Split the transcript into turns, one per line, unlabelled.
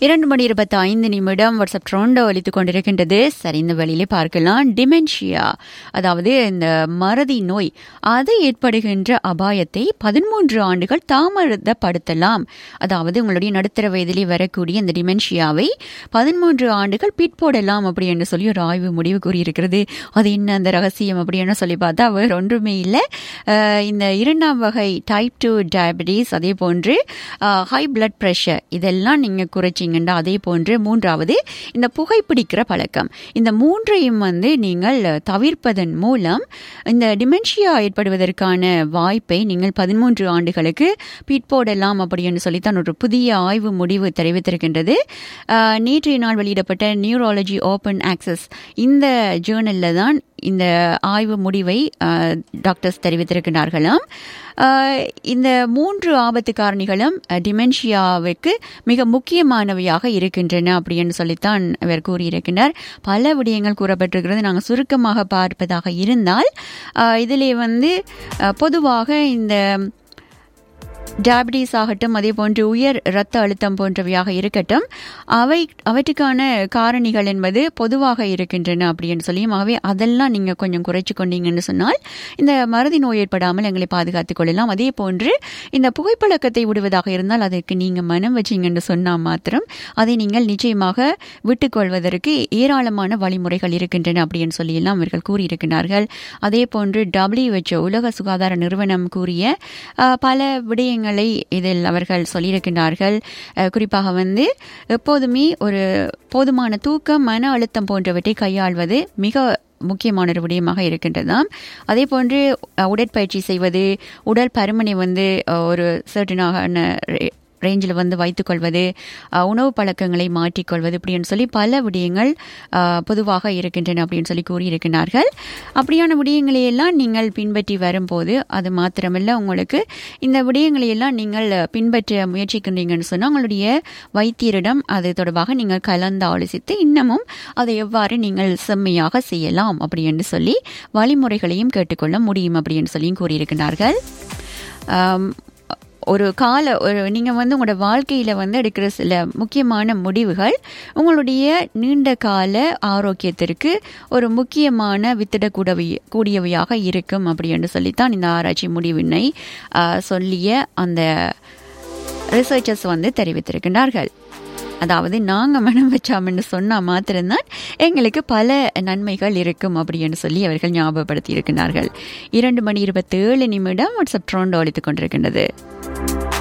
இரண்டு மணி இருபத்தி ஐந்து நிமிடம் வாட்ஸ்அப் ட்ரோண்டோ அளித்துக் கொண்டிருக்கின்றது சரி இந்த வழியிலே பார்க்கலாம் டிமென்ஷியா அதாவது இந்த மறதி நோய் அது ஏற்படுகின்ற அபாயத்தை பதிமூன்று ஆண்டுகள் தாமதப்படுத்தலாம் அதாவது உங்களுடைய நடுத்தர வயதிலே வரக்கூடிய இந்த டிமென்ஷியாவை பதிமூன்று ஆண்டுகள் பிற்போடலாம் அப்படி என்று சொல்லி ஒரு ஆய்வு முடிவு கூறியிருக்கிறது அது என்ன அந்த ரகசியம் அப்படின்னு சொல்லி பார்த்தா அவர் ஒன்றுமே இல்லை அஹ், இந்த இரண்டாம் வகை டைப் டூ டயபிட்டிஸ் அதே போன்று ஹை பிளட் ப்ரெஷர் இதெல்லாம் நீங்கள் குறைச்சிங்கன்னா அதே போன்று மூன்றாவது இந்த புகைப்பிடிக்கிற பழக்கம் இந்த மூன்றையும் வந்து நீங்கள் தவிர்ப்பதன் மூலம் இந்த டிமென்ஷியா ஏற்படுவதற்கான வாய்ப்பை நீங்கள் பதிமூன்று ஆண்டுகளுக்கு பிற்போடலாம் அப்படின்னு சொல்லித்தான் ஒரு புதிய ஆய்வு முடிவு தெரிவித்திருக்கின்றது அஹ், நேற்றைய நாள் வெளியிடப்பட்ட நியூராலஜி ஓப்பன் ஆக்சஸ் இந்த ஜேர்னலில் தான் இந்த ஆய்வு முடிவை அஹ், டாக்டர்ஸ் தெரிவித்திருக்கிறார்களாம் அஹ், இந்த மூன்று ஆபத்து காரணிகளும் டிமென்ஷியாவுக்கு மிக முக்கியமானவையாக இருக்கின்றன அப்படின்னு சொல்லித்தான் அவர் கூறியிருக்கின்றார் பல விடயங்கள் கூறப்பட்டிருக்கிறது நாங்கள் சுருக்கமாக பார்ப்பதாக இருந்தால் அஹ், இதிலே வந்து அஹ், பொதுவாக இந்த டயபிட்டிஸ் ஆகட்டும் அதே போன்று உயர் இரத்த அழுத்தம் போன்றவையாக இருக்கட்டும் அவை அவற்றுக்கான காரணிகள் என்பது பொதுவாக இருக்கின்றன அப்படின்னு சொல்லியும் ஆகவே அதெல்லாம் நீங்கள் கொஞ்சம் குறைச்சு கொண்டீங்கன்னு சொன்னால் இந்த மறதி நோய் ஏற்படாமல் எங்களை பாதுகாத்துக் கொள்ளலாம் அதே போன்று இந்த புகைப்பழக்கத்தை விடுவதாக இருந்தால் அதற்கு நீங்கள் மனம் வச்சீங்கன்னு சொன்னால் மாத்திரம் அதை நீங்கள் நிச்சயமாக விட்டுக்கொள்வதற்கு ஏராளமான வழிமுறைகள் இருக்கின்றன அப்படின்னு சொல்லியெல்லாம் அவர்கள் கூறியிருக்கிறார்கள் அதே போன்று WHO உலக சுகாதார நிறுவனம் கூறிய அஹ், பல விடயங்களை இதில் அவர்கள் சொல்லியிருக்கிறார்கள் அஹ், குறிப்பாக வந்து எப்போதுமே ஒரு போதுமான தூக்கம் மன அழுத்தம் போன்றவற்றை கையாள்வது மிக முக்கியமான ஒரு விடயமாக இருக்கின்றதாம் அதே போன்று அஹ், உடற்பயிற்சி செய்வது உடல் பருமனை வந்து அஹ், ஒரு சர்டனான ரேஞ்சில் வந்து வைத்துக்கொள்வது அஹ், உணவு பழக்கங்களை மாற்றிக்கொள்வது இப்படின்னு சொல்லி பல விடயங்கள் அஹ், பொதுவாக இருக்கின்றன அப்படின்னு சொல்லி கூறியிருக்கிறார்கள் அப்படியான விடயங்களை எல்லாம் நீங்கள் பின்பற்றி வரும்போது அது மாத்திரமல்ல உங்களுக்கு இந்த விடயங்களை எல்லாம் நீங்கள் பின்பற்ற முயற்சிக்கின்றீங்கன்னு சொன்னால் உங்களுடைய வைத்தியரிடம் அது தொடர்பாக நீங்கள் கலந்து ஆலோசித்து இன்னமும் அதை எவ்வாறு நீங்கள் செம்மையாக செய்யலாம் அப்படின்னு சொல்லி வழிமுறைகளையும் கேட்டுக்கொள்ள முடியும் அப்படின்னு சொல்லியும் கூறியிருக்கிறார்கள் ஆம், ஒரு கால ஒரு நீங்கள் வந்து உங்களோட வாழ்க்கையில் வந்து எடுக்கிற சில முக்கியமான முடிவுகள் உங்களுடைய நீண்ட கால ஆரோக்கியத்திற்கு ஒரு முக்கியமான வித்திடக்கூடவை கூடியவையாக இருக்கும் அப்படின்னு சொல்லித்தான் இந்த ஆராய்ச்சி முடிவினை ஆ, சொல்லிய அந்த ரிசர்ச்சர்ஸ் வந்து தெரிவித்திருக்கின்றார்கள் அதாவது நாங்கள் மனம் வச்சாமன்னு சொன்னால் மாத்திரம்தான் எங்களுக்கு பல நன்மைகள் இருக்கும் அப்படின்னு சொல்லி அவர்கள் ஞாபகப்படுத்தி இருக்கின்றார்கள் இரண்டு மணி இருபத்தேழு நிமிடம் வாட்ஸ்அப் ட்ரோண்டோ அளித்துக் கொண்டிருக்கின்றது